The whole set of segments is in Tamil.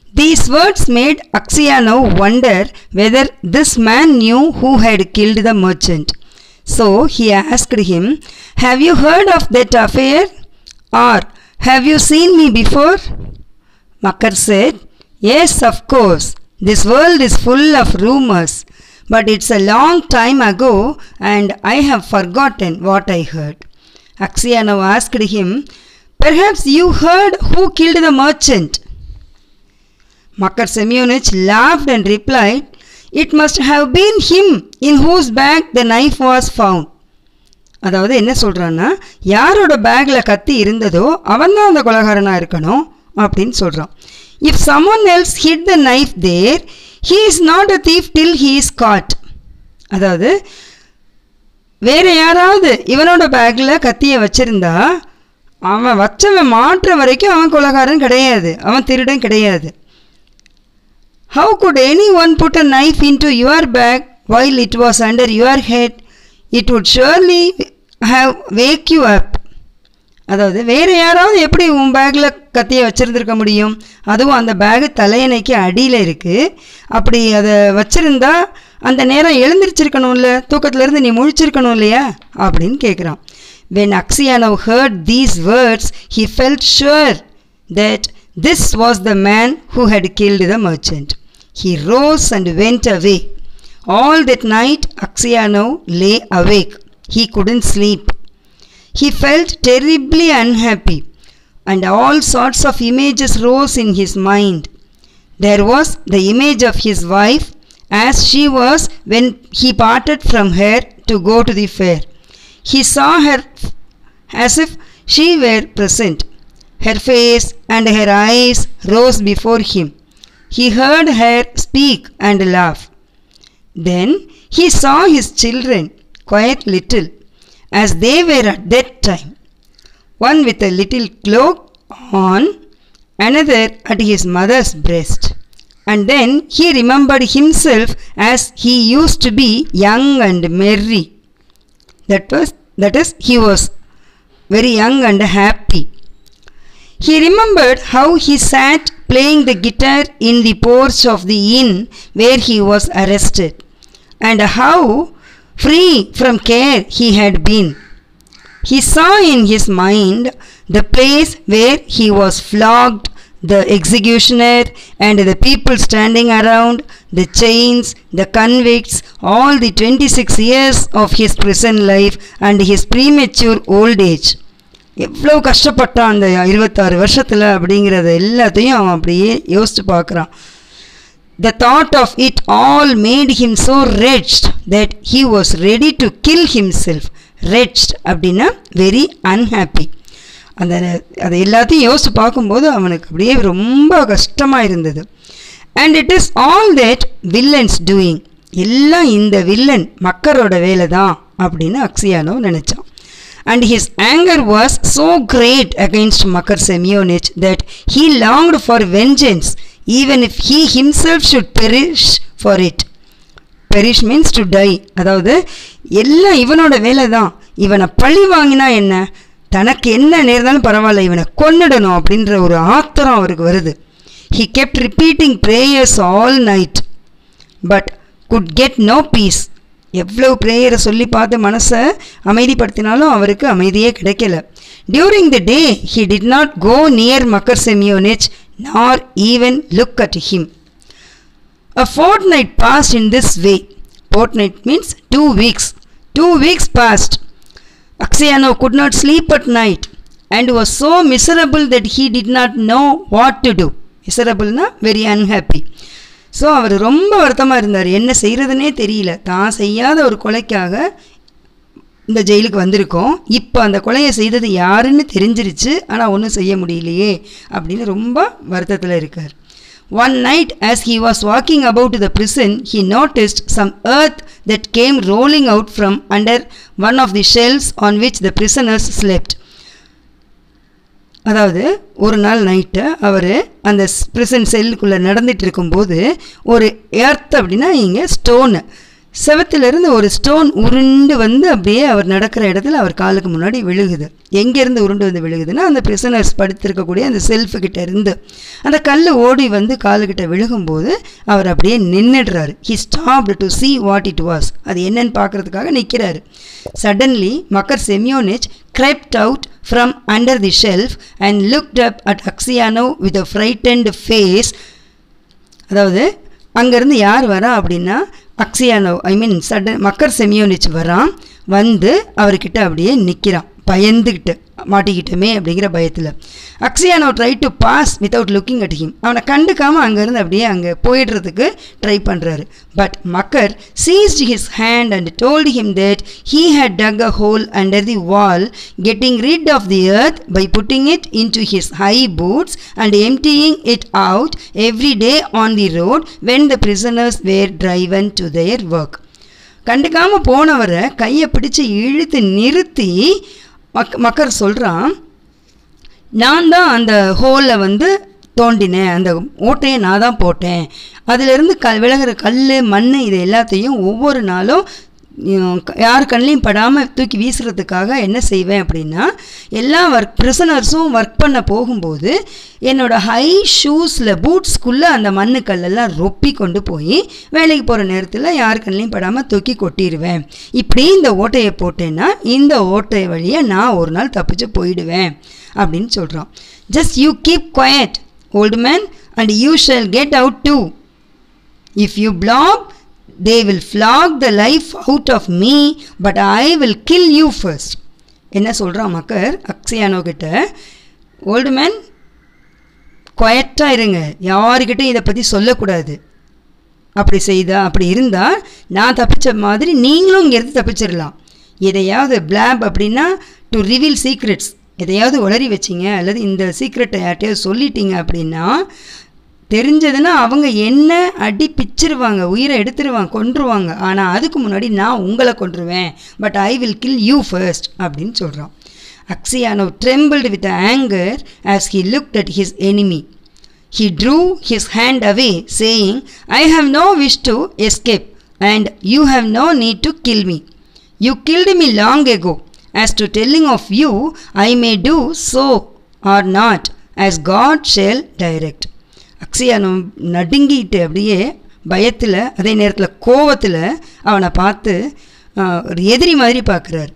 These words made Axianov wonder whether this man knew who had killed the merchant. So he asked him, Have you heard of that affair? Or have you seen me before? Makar said, Yes, of course. This world is full of rumors, but it's a long time ago and I have forgotten what I heard. Axianov asked him, Perhaps you heard who killed the merchant. Makar Semyonich laughed and replied, It must have been him in whose bag the knife was found. அதாவது என்ன சொல்கிறான்னா யாரோட பேக்கில் கத்தி இருந்ததோ அவன் தான் அந்த கொலகாரனாக இருக்கணும் அப்படின்னு சொல்கிறான் if someone else hid the knife there he is not a thief till he is caught அதாவது வேறு யாராவது இவனோட பேக்கில் கத்தியை வச்சுருந்தா அவன் வச்சவன் மாற்ற வரைக்கும் அவன் கொலகாரன் கிடையாது அவன் திருடன் கிடையாது How could anyone put a knife into your bag while it was under your head? It would surely have wake you up. அதாவது வேறு யாராவது எப்படி உன் பேக்கில் கத்தியை வச்சுருந்துருக்க முடியும் அதுவும் அந்த பேகு தலையணைக்கு அடியில் இருக்குது அப்படி அதை வச்சுருந்தா அந்த நேரம் எழுந்திரிச்சிருக்கணும்ல தூக்கத்துலேருந்து நீ முழிச்சிருக்கணும் இல்லையா அப்படின்னு கேட்குறான் when Aksionov heard these words he felt sure that this was the man who had killed the merchant. He rose and went away. All that night Axianov lay awake. He couldn't sleep. He felt terribly unhappy, and all sorts of images rose in his mind. There was the image of his wife as she was when he parted from her to go to the fair. He saw her as if she were present. Her face and her eyes rose before him. He heard her speak and laugh. Then he saw his children, quite little, as they were at that time, one with a little cloak on, another at his mother's breast. And then he remembered himself as he used to be young and merry. That was that is he was very young and happy. He remembered how he sat playing the guitar in the porch of the inn where he was arrested, and how free from care he had been. He saw in his mind the place where he was flogged, the executioner, and the people standing around, the chains, the convicts, all the 26 years of his prison life and his premature old age. எவ்வளோ கஷ்டப்பட்டான் அந்த இருபத்தாறு வருஷத்தில் அப்படிங்கிறத எல்லாத்தையும் அவன் அப்படியே யோசித்து பார்க்குறான் the thought of it all made him so wretched that he was ready to kill himself wretched அப்படின்னா வெரி அன்ஹாப்பி அந்த அதை எல்லாத்தையும் யோசித்து பார்க்கும்போது அவனுக்கு அப்படியே ரொம்ப கஷ்டமாக இருந்தது and it is all that villains doing எல்லாம் இந்த வில்லன் மக்களோட வேலை தான் அப்படின்னு அக்ஸியானோ நினச்சான் and his anger was so great against Makar Semyonich that he longed for vengeance, even if he himself should perish for it. Perish means to die அதாவது எல்லாம் இவனோட வேலை தான் இவனை பழி வாங்கினா என்ன தனக்கு என்ன நேர்ந்தாலும் பரவாயில்ல இவனை கொன்னிடணும் அப்படின்ற ஒரு ஆத்திரம் அவருக்கு வருது he kept repeating prayers all night but could get no peace எவ்வளோ ப்ரேயரை சொல்லி பார்த்து மனசை அமைதிப்படுத்தினாலும் அவருக்கு அமைதியே கிடைக்கல during the day he did not go near Makar Semyonich nor even look at him a fortnight passed in this way fortnight means two weeks two weeks passed Aksionov could not sleep at night and was so miserable that he did not know what to do மிசரபிள்னா வெரி அன்ஹாப்பி ஸோ அவர் ரொம்ப வருத்தமாக இருந்தார் என்ன செய்கிறதுனே தெரியல தான் செய்யாத ஒரு கொலைக்காக இந்த ஜெயிலுக்கு வந்திருக்கோம் இப்போ அந்த கொலையை செய்தது யாருன்னு தெரிஞ்சிருச்சு ஆனால் ஒன்றும் செய்ய முடியலையே அப்படின்னு ரொம்ப வருத்தத்தில் இருக்கார் one night as he was walking about the prison he noticed some earth that came rolling out from under one of the shelves on which the prisoners slept அதாவது ஒரு நாள் நைட்டு அவர் அந்த ப்ரிசன் செல்லுக்குள்ளே நடந்துட்டு இருக்கும்போது ஒரு எர்த் அப்படின்னா இங்கே ஸ்டோனு செவத்திலிருந்து ஒரு ஸ்டோன் உருண்டு வந்து அப்படியே அவர் நடக்கிற இடத்துல அவர் காலுக்கு முன்னாடி விழுகுது எங்கேருந்து உருண்டு வந்து விழுகுதுன்னா அந்த பிரிசனர்ஸ் படுத்திருக்கக்கூடிய அந்த செல்ஃபு கிட்ட இருந்து அந்த கல் ஓடி வந்து காலுக்கிட்ட விழுகும்போது அவர் அப்படியே நின்றுடுறாரு he stopped to see what it was அது என்னன்னு பார்க்கறதுக்காக நிற்கிறாரு suddenly Makar Semyonich crept out from under the shelf and looked up at Aksionov with a frightened face அதாவது அங்கேருந்து யார் வரா அப்படின்னா அக்ஸியானோ ஐ மீன் சடன் மக்கர் செமியோனிச் வரான் வந்து அவர்கிட்ட அப்படியே நிற்கிறான் பயந்துக்கிட்டு மாட்டிக்கிட்டோமே அப்படிங்கிற பயத்தில் Aksionov try to pass without looking at him அவனை கண்டுக்காமல் அங்கேருந்து அப்படியே அங்கே போயிடுறதுக்கு ட்ரை பண்ணுறாரு but Makar seized his hand and told him that he had dug a hole under the wall getting rid of the earth by putting it into his high boots and emptying it out every day on the road when the prisoners were driven to their work. கண்டுக்காமல் போனவரை கையை பிடிச்சு இழுத்து நிறுத்தி மக் மக்கர் சொல்கிறான் நான் தான் அந்த ஹோலில் வந்து தோண்டினேன் அந்த ஓட்டையை நான் தான் போட்டேன் அதிலிருந்து க விலகிற கல் மண் இது எல்லாத்தையும் ஒவ்வொரு நாளும் உம், க- யார் கண்ணிலையும் படாமல் தூக்கி வீசுறதுக்காக என்ன செய்வேன் அப்படின்னா எல்லா ஒர்க் ப்ரிசனர்ஸும் ஒர்க் பண்ண போகும்போது என்னோட ஹை ஷூஸில் பூட்ஸ்க்குள்ளே அந்த மண்ணு கல்லெல்லாம் ரொப்பி கொண்டு போய் வேலைக்கு போகிற நேரத்தில் யார் கண்ணிலையும் படாமல் தூக்கி கொட்டிடுவேன் இப்படி இந்த ஓட்டையை போட்டேன்னா இந்த ஓட்டை வழியை நான் ஒரு நாள் தப்பிச்சு போயிடுவேன் அப்படின்னு சொல்கிறான் just you keep quiet old man and you shall get out too If you blob, they will flog the life out of me, but I will kill you first. என்ன சொல்கிறான் மக்கர் அக்ஸியானோ கிட்ட ஓல்டு மேன் குவயட்டாக இருங்க யாருக்கிட்டையும் இதை பற்றி சொல்லக்கூடாது அப்படி செய்தா அப்படி இருந்தால் நான் தப்பிச்ச மாதிரி நீங்களும் இங்கேருந்து தப்பிச்சிடலாம் எதையாவது பிளாப் அப்படின்னா டு ரிவீல் சீக்ரெட்ஸ் எதையாவது உளறி வச்சிங்க அல்லது இந்த சீக்ரெட்டை யார்ட்டையாவது சொல்லிட்டீங்க அப்படின்னா தெரிஞ்சதுன்னா அவங்க என்ன அடி பிச்சிருவாங்க உயிரை எடுத்துருவாங்க கொன்றுவாங்க ஆனால் அதுக்கு முன்னாடி நான் உங்களை கொன்றுவேன் but I will kill you first அப்படின்னு சொல்கிறான் அக்ஸியானோ trembled with anger as he looked at his enemy. He drew his hand away, saying, I have no wish to escape, and you have no need to kill me. You killed me long ago. As to telling of you, I may do so or not, as God shall direct. அக்ஸியானோ நடுங்கிட்டு அப்படியே பயத்தில் அதே நேரத்தில் கோவத்தில் அவனை பார்த்து ஆஹ், ஒரு எதிரி மாதிரி பார்க்குறாரு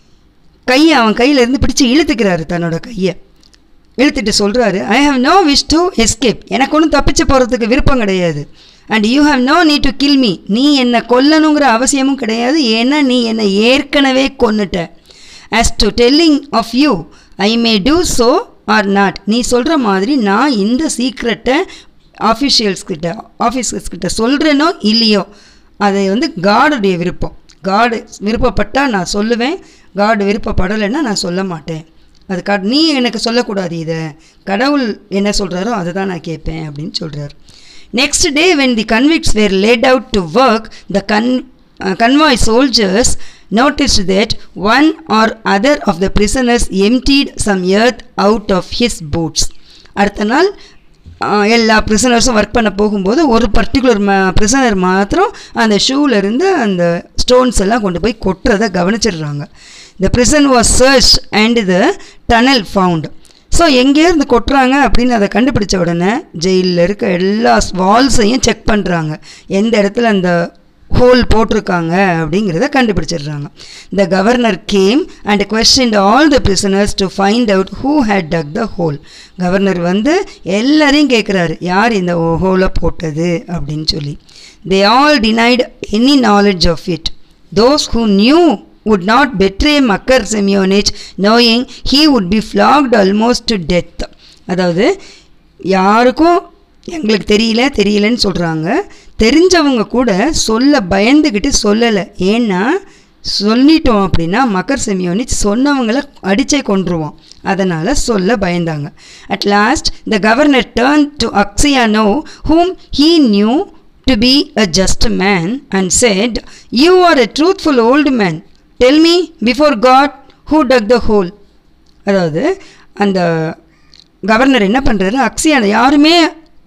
கையை அவன் கையிலேருந்து பிடிச்சு இழுத்துக்கிறாரு தன்னோட கையை இழுத்துட்டு சொல்கிறாரு I have no wish to escape எனக்கு ஒன்றும் தப்பிச்சு போகிறதுக்கு விருப்பம் கிடையாது and you have no need to kill me நீ என்னை கொல்லணுங்கிற அவசியமும் கிடையாது ஏன்னா நீ என்னை ஏற்கனவே கொன்னுட்ட as to telling of you I may do so or not நீ சொல்கிற மாதிரி நான் இந்த சீக்ரெட்டை ஆஃபீஷியல்ஸ் கிட்ட ஆஃபீஸர்ஸ் கிட்ட சொல்கிறேனோ இல்லையோ அதை வந்து காடுடைய விருப்பம் காடு விருப்பப்பட்டால் நான் சொல்லுவேன் காடு விருப்பப்படலைன்னா நான் சொல்ல மாட்டேன் அதுக்காக நீ எனக்கு சொல்லக்கூடாது இதை கடவுள் என்ன சொல்கிறாரோ அதை தான் நான் கேட்பேன் அப்படின்னு சொல்கிறார் next day when the convicts were led out to work the con convoy soldiers noticed that one or other of the prisoners emptied some earth out of his boots அடுத்த நாள் ஆஹ், எல்லா ப்ரிசனர்ஸும் ஒர்க் பண்ண போகும்போது ஒரு பர்டிகுலர் ம ப்ரிசனர் மாத்திரம் அந்த ஷூவில் இருந்து அந்த ஸ்டோன்ஸ் எல்லாம் கொண்டு போய் கொட்டுறதை கவனிச்சிடுறாங்க the prison was searched and the tunnel found so எங்கேருந்து கொட்டுறாங்க அப்படின்னு அதை கண்டுபிடிச்ச உடனே ஜெயிலில் இருக்க எல்லா வால்ஸையும் செக் பண்ணுறாங்க எந்த இடத்துல அந்த ஹோல் போட்டிருக்காங்க அப்படிங்கிறத கண்டுபிடிச்சிடுறாங்க the governor came and questioned all the prisoners to find out who had dug the hole governor வந்து எல்லாரையும் கேட்குறாரு யார் இந்த ஹோலை போட்டது அப்படின்னு சொல்லி they all denied any knowledge of it those who knew would not betray Makar Semyonich knowing he would be flogged almost to death அதாவது யாருக்கும் எங்களுக்கு தெரியல தெரியலன்னு சொல்கிறாங்க தெரிஞ்சவங்க கூட சொல்ல பயந்துக்கிட்டு சொல்லலை ஏன்னா சொல்லிட்டோம் அப்படின்னா மக்கர் செமியோனிச் சொன்னவங்கள அடிச்சே கொன்றுவோம் அதனால் சொல்ல பயந்தாங்க at last the governor turned to Aksionov whom he knew to be a just man and said, You are a truthful old man. Tell me before God who dug the hole. அதாவது அந்த கவர்னர் என்ன பண்ணுறாரு அக்ஸியான யாருமே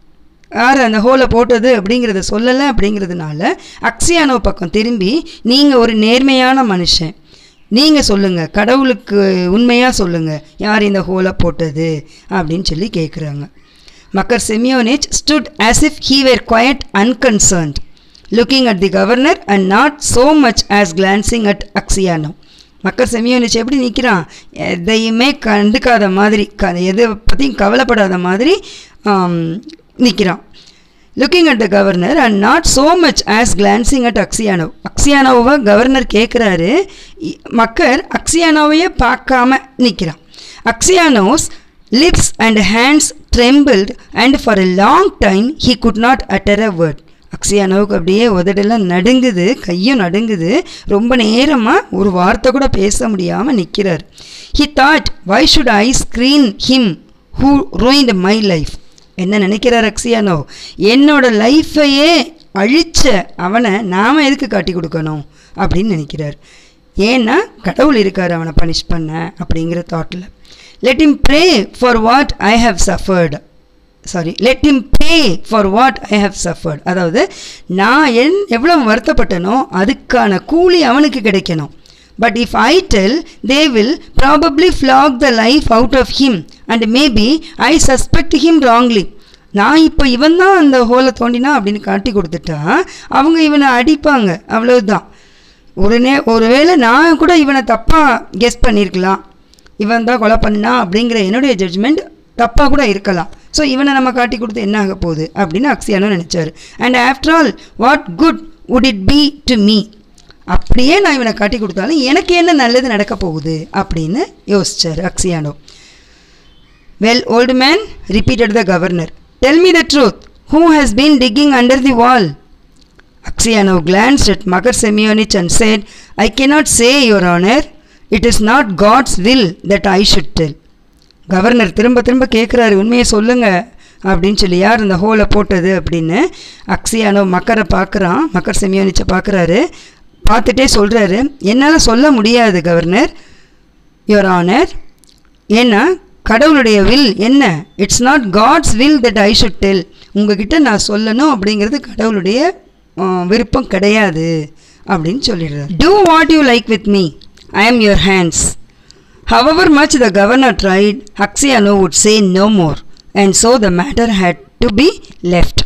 யார் அந்த ஹோலை போட்டது அப்படிங்கிறத சொல்லலை அப்படிங்கிறதுனால அக்ஸியானோ பக்கம் திரும்பி நீங்கள் ஒரு நேர்மையான மனுஷன் நீங்கள் சொல்லுங்கள் கடவுளுக்கு உண்மையாக சொல்லுங்கள் யார் இந்த ஹோலை போட்டது அப்படின்னு சொல்லி கேட்குறாங்க Makar Semyonich stood as if he were quite unconcerned looking at the governor and not so much as glancing at Aksionov Makar Semyonich எப்படி நிற்கிறான் எதையுமே கண்டுக்காத மாதிரி க எதை பற்றியும் கவலைப்படாத மாதிரி நிற்கிறான் looking at the governor and not so much as glancing at Aksionov அக்ஸியானோவை கவர்னர் கேட்குறாரு மக்கர் அக்ஸியானோவையே பார்க்காம நிற்கிறான் Aksionov's lips and hands trembled and for a long time he could not utter a word அக்ஸியானோவுக்கு அப்படியே உதடெல்லாம் நடுங்குது கையும் நடுங்குது ரொம்ப நேரமாக ஒரு வார்த்தை கூட பேச முடியாமல் நிற்கிறார் he thought why should I screen him who ruined my life என்ன நினைக்கிறார் அக்ஸியானோ என்னோட லைஃப்பையே அழிச்ச அவனை நாம் எதுக்கு காட்டி கொடுக்கணும் அப்படின்னு நினைக்கிறார் ஏன்னா கடவுள் இருக்கார் அவனை பனிஷ் பண்ண அப்படிங்கிற தாட்டில் let him pray for what I have suffered sorry let him pay for what I have suffered அதாவது நான் என் எவ்வளோ வருத்தப்பட்டனோ அதுக்கான கூலி அவனுக்கு கிடைக்கணும் but if I tell they will probably flog the life out of him and maybe I suspect him wrongly நான் இப்போ இவன் தான் அந்த ஹோலை தோண்டினா அப்படின்னு காட்டி கொடுத்துட்டா அவங்க இவனை அடிப்பாங்க அவ்வளவுதான் உடனே ஒருவேளை நான் கூட இவனை தப்பாக கெஸ் பண்ணியிருக்கலாம் இவன் தான் கொலை பண்ணா அப்படிங்கிற என்னுடைய ஜட்ஜ்மெண்ட் தப்பாக கூட இருக்கலாம் ஸோ இவனை நம்ம காட்டி கொடுத்து என்ன ஆக போகுது அப்படின்னு அக்ஸியானோ நினச்சார் and after all what good would it be to me அப்படியே நான் இவனை காட்டி கொடுத்தாலும் எனக்கு என்ன நல்லது நடக்க போகுது அப்படின்னு யோசிச்சார் Aksionov well old man repeated the governor tell me the truth who has been digging under the wall Axiano glanced at Makar Semyonich and said, I cannot say, Your Honor. It is not God's will that I should tell. Governor திரும்ப திரும்ப கேட்குறாரு உண்மையை சொல்லுங்க அப்படின்னு சொல்லி யார் இந்த ஹோலை போட்டது அப்படின்னு அக்ஸியானோ மக்கரை பார்க்குறான் மக்கர் செமியோனிச்சை பார்க்குறாரு பார்த்துட்டே சொல்கிறாரு என்னால் சொல்ல முடியாது கவர்னர் யுவர் ஆனர் ஏன்னா கடவுளுடைய வில் என்ன it's not God's will that I should tell உங்ககிட்ட நான் சொல்லணும் அப்படிங்கிறது கடவுளுடைய அஹ், விருப்பம் கிடையாது அப்படின்னு சொல்லிடுறாரு do what you like with me I am your hands However much the governor tried, Axiano would say no more, and so the matter had to be left.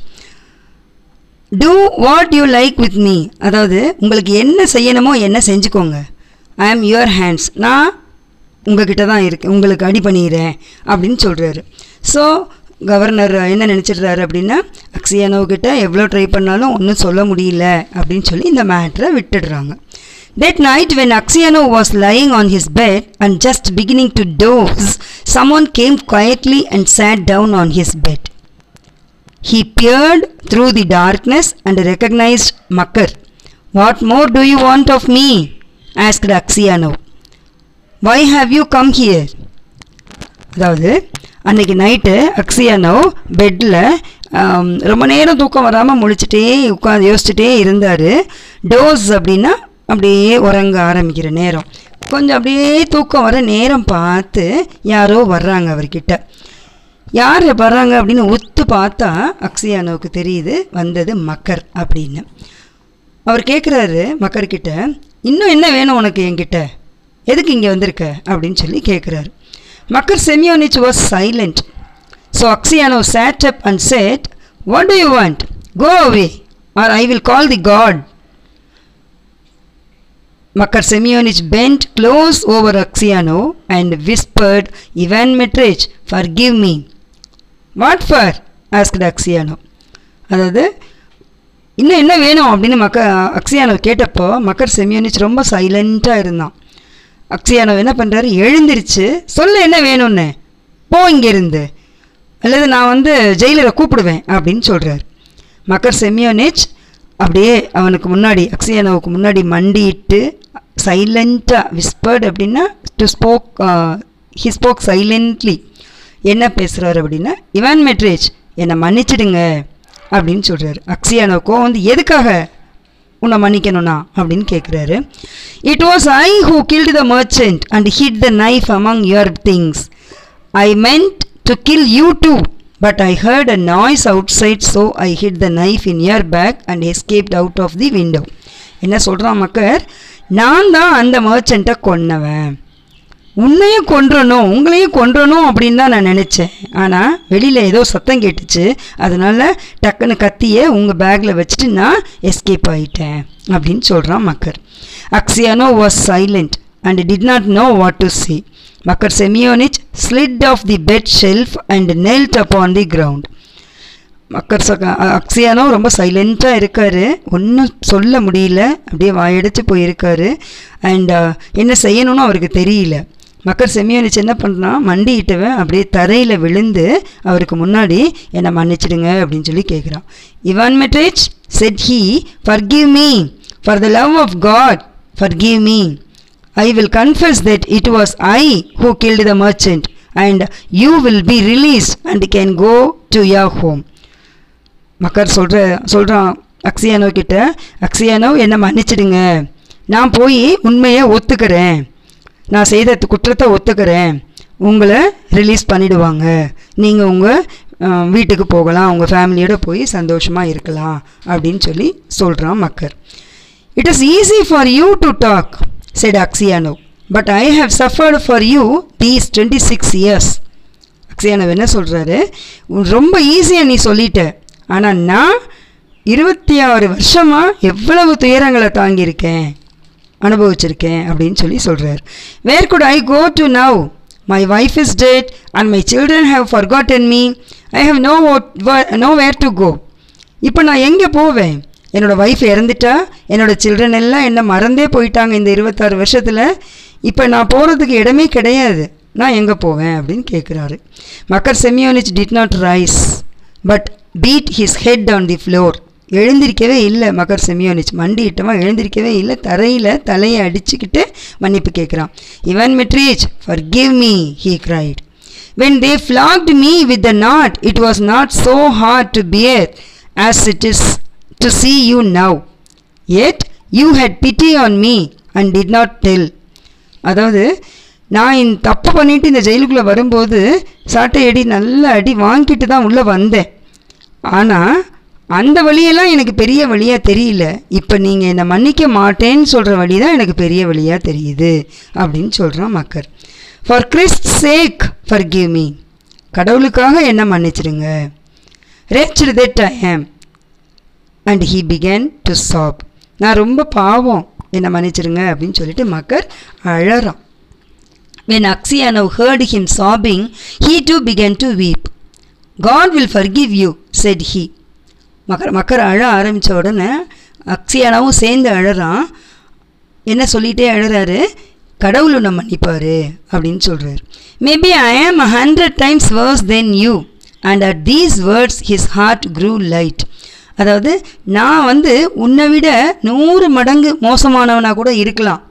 Do what you like with me. அதாவது உங்களுக்கு என்ன செய்யணுமோ என்ன செஞ்சுக்கோங்க ஐ ஆம் யுவர் ஹேண்ட்ஸ் நான் உங்ககிட்ட தான் இருக்கேன் உங்களுக்கு அடி பண்ணிடுறேன் அப்படின்னு சொல்கிறாரு ஸோ கவர்னர் என்ன நினச்சிடுறாரு அப்படின்னா அக்ஸியானோ கிட்ட எவ்வளோ ட்ரை பண்ணாலும் ஒன்றும் சொல்ல முடியல அப்படின்னு சொல்லி இந்த மேட்ரை விட்டுடுறாங்க That night, when Axiano was lying on his bed and just beginning to doze, someone came quietly and sat down on his bed. He peered through the darkness and recognized Makar. What more do you want of me? asked Axiano. Why have you come here? அதாவது அன்னைக்கு நைட்டு அக்ஸியானோ பெட்டில் ரொம்ப நேரம் தூக்கம் வராமல் முழிச்சிட்டே உட்காந்து யோசிச்சுட்டே இருந்தார் டோஸ் அப்படின்னா அப்படியே உறங்க ஆரம்பிக்கிற நேரம் கொஞ்சம் அப்படியே தூக்கம் வர நேரம் பார்த்து யாரோ வர்றாங்க அவர்கிட்ட யார் வர்றாங்க அப்படின்னு ஒத்து பார்த்தா அக்ஸியானோவுக்கு தெரியுது வந்தது மக்கர் அப்படின்னு அவர் கேட்குறாரு மக்கர்கிட்ட இன்னும் என்ன வேணும் உனக்கு என்கிட்ட எதுக்கு இங்கே வந்திருக்க அப்படின்னு சொல்லி கேட்குறாரு Makar Semyonich was silent so Aksionov sat up and said what do you want go away or I will call the guard Makar Semyonich bent close over Axiano and whispered, Ivan Mitrich, forgive me. What for? asked Axiano. அதாவது இன்னும் என்ன வேணும் அப்படின்னு மக்க அக்ஸியானோ கேட்டப்போ மக்கர் செமியோனிச் ரொம்ப சைலண்ட்டாக இருந்தான் அக்ஸியானோ என்ன பண்ணுறாரு எழுந்திருச்சு சொல்ல என்ன வேணும்னு போ இங்கேருந்து அல்லது நான் வந்து ஜெயிலரை கூப்பிடுவேன் அப்படின்னு சொல்கிறார் மக்கர் செமியோனிச் அப்படியே அவனுக்கு முன்னாடி அக்ஸியானோவுக்கு முன்னாடி மண்டிட்டு சைலண்ட்டாக விஸ்பர்ட் அப்படின்னா to spoke he spoke silently என்ன பேசுகிறாரு அப்படின்னா இவான் மெட்ரேஜ் என்னை மன்னிச்சிடுங்க அப்படின்னு சொல்கிறாரு அக்ஸியானோக்கோ வந்து எதுக்காக உன்னை மன்னிக்கணும்னா அப்படின்னு கேட்குறாரு it was I who killed the merchant and hid the knife among your things I meant to kill you too But I heard a noise outside, so I hid the knife in your bag and escaped out of the window. என்ன சொல்கிறான் மக்கர் நான் தான் அந்த மர்ச்சண்ட்டை கொன்னவன் உன்னையும் கொன்றணும் உங்களையும் கொன்றணும் அப்படின்னு தான் நான் நினச்சேன் ஆனால் வெளியில் ஏதோ சத்தம் கேட்டுச்சு அதனால் டக்குன்னு கத்தியை உங்கள் பேக்கில் வச்சுட்டு நான் எஸ்கேப் ஆகிட்டேன் அப்படின்னு சொல்கிறான் Makar Aksionov was silent and did not know what to see Makar Semyonich slid off the bed shelf and knelt upon the ground Makar saw அக்ஸியானோ ரொம்ப சைலண்ட்டாக இருக்கார் ஒன்றும் சொல்ல முடியல அப்படியே வாயடைச்சு போயிருக்காரு அண்ட் என்ன செய்யணும்னு அவருக்கு தெரியல மக்கர் செமியோனிச் என்ன பண்ணுறான் மண்டியிட்டவன் அப்படியே தரையில் விழுந்து அவருக்கு முன்னாடி என்னை மன்னிச்சிடுங்க அப்படின்னு சொல்லி கேட்குறான் Ivan Dmitrich said he forgive me for the love of God forgive me I will confess that it was I who killed the merchant and you will be release and can go to your home Makar சொல்கிற சொல்கிறான் அக்ஸியானோ கிட்ட அக்ஸியானோ என்னை மன்னிச்சிடுங்க நான் போய் உண்மையை ஒத்துக்கிறேன் நான் செய்த து- குற்றத்தை ஒத்துக்கிறேன் உங்களை ரிலீஸ் பண்ணிடுவாங்க நீங்கள் உங்கள் வீட்டுக்கு போகலாம் உங்கள் ஃபேமிலியோட போய் சந்தோஷமாக இருக்கலாம் அப்படின்னு சொல்லி சொல்கிறான் Makar it is easy for you to talk said Aksionov but I have suffered for you these twenty six years Aksionov என்ன சொல்கிறாரு ரொம்ப ஈஸியாக நீ சொல்லிட்ட ஆனால் நான் இருபத்தி ஆறு வருஷமாக எவ்வளவு துயரங்களை தாங்கியிருக்கேன் அனுபவிச்சிருக்கேன் அப்படின்னு சொல்லி சொல்கிறார் where could I go to now my wife is dead and my children have forgotten me I have no no where to go இப்போ நான் எங்கே போவேன் என்னோடய ஒய்ஃப் இறந்துட்டா என்னோட சில்ட்ரன் எல்லாம் என்ன மறந்தே போயிட்டாங்க இந்த இருபத்தாறு வருஷத்தில் இப்போ நான் போகிறதுக்கு இடமே கிடையாது நான் எங்கே போவேன் அப்படின்னு கேட்குறாரு Makar Semyonich did not rise but beat his head on the floor எழுந்திருக்கவே இல்லை மக்கர் செமியோனிச் மண்டிட்டவன் எழுந்திருக்கவே இல்லை தரையில் தலையை அடிச்சுக்கிட்டு மன்னிப்பு கேட்குறான் இவன் மெட்ரீச் forgive me he cried When they flogged me with the knot, it was not so hard to bear as it is to see you now. Yet you had pity on me and did not tell. அதாவது நான் இந்த தப்பு பண்ணிட்டு இந்த ஜெயிலுக்குள்ளே வரும்போது சாட்டை அடி நல்ல அடி வாங்கிட்டு தான் உள்ளே வந்தேன் ஆனால் அந்த வழியெல்லாம் எனக்கு பெரிய வழியாக தெரியல இப்போ நீங்கள் என்னை மன்னிக்க மாட்டேன்னு சொல்கிற வழி தான் எனக்கு பெரிய வழியாக தெரியுது அப்படின்னு சொல்கிறான் Makar for Christ sake forgive me கடவுளுக்காக என்ன மன்னிச்சிடுங்க ரேச்சர் தட் ஐ ஆம் அண்ட் ஹீ பிகன் டு சாப் நான் ரொம்ப பாவம் என்னை மன்னிச்சிடுங்க அப்படின்னு சொல்லிட்டு மக்கர் அழறான் When Axianav heard him sobbing, he too began to weep. God will forgive you, said he. மக்கர் மக்கர் அழ ஆரம்பித்த உடனே அக்ஸியானாவும் சேர்ந்து அழறான் என்ன சொல்லிட்டே அழறாரு கடவுள் உன்னை மன்னிப்பாரு அப்படின்னு சொல்கிறார் maybe I am hundred times worse than you and at these words his heart grew light அதாவது நான் வந்து உன்னை விட நூறு மடங்கு மோசமானவனாக கூட இருக்கலாம்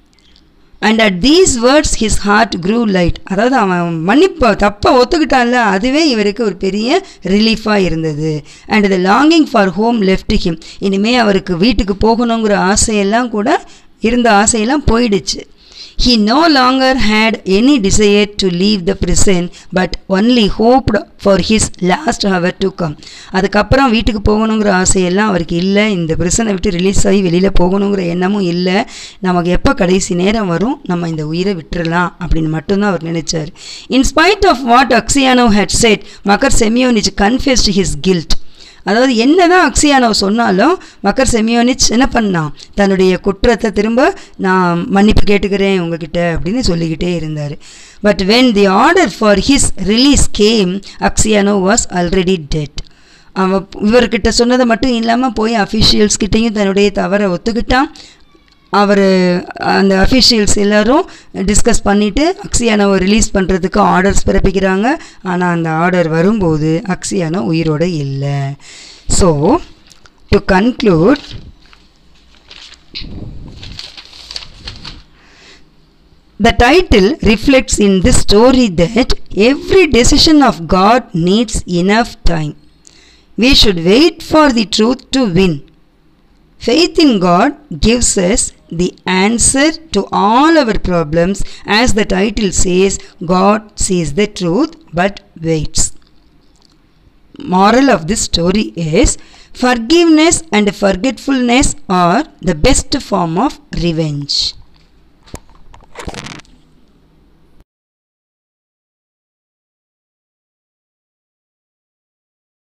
and at these words his heart grew light அதாவது அவன் மன்னிப்ப தப்பை ஒத்துக்கிட்டான்ல அதுவே இவருக்கு ஒரு பெரிய ரிலீஃபாக இருந்தது and the longing for home left him இனிமே அவருக்கு வீட்டுக்கு போகணுங்கிற ஆசையெல்லாம் கூட இருந்த ஆசையெல்லாம் போயிடுச்சு He no longer had any desire to leave the prison but only hoped for his last hour to come. அதுக்கப்புறம் வீட்டுக்கு போகணுங்கிற ஆசையெல்லாம் அவருக்கு இல்லை இந்த பிரிசனை விட்டு ரிலீஸ் ஆகி வெளியில் போகணுங்கிற எண்ணமும் இல்லை நமக்கு எப்போ கடைசி நேரம் வரும் நம்ம இந்த உயிரை விட்டுறலாம் அப்படின்னு மட்டும்தான் அவர் நினைச்சார் in spite of what Aksionov had said Makar Semyonich confessed his guilt அதாவது என்னதான் அக்ஸியானோ சொன்னாலும் மக்கர் செமியோனிச் என்ன பண்ணான் தன்னுடைய குற்றத்தை திரும்ப நான் மன்னிப்பு கேட்டுக்கிறேன் உங்ககிட்ட அப்படின்னு சொல்லிக்கிட்டே இருந்தார் but when the order for his release came Aksionov was already dead அவன் இவர்கிட்ட சொன்னதை மட்டும் இல்லாமல் போய் அஃபிஷியல்ஸ் கிட்டேயும் தன்னுடைய தவறை ஒத்துக்கிட்டான் அவர் அந்த அஃபிஷியல்ஸ் எல்லோரும் டிஸ்கஸ் பண்ணிவிட்டு அக்ஸியானோவை ரிலீஸ் பண்ணுறதுக்கு ஆர்டர்ஸ் பிறப்பிக்கிறாங்க ஆனால் அந்த ஆர்டர் வரும்போது அக்ஸியானோ உயிரோடு இல்லை so to conclude The title reflects in this story that every decision of God needs enough time. We should wait for the truth to win. Faith in God gives us the answer to all our problems. As the title says, God sees the truth but waits. moral of this story is forgiveness and forgetfulness are the best form of revenge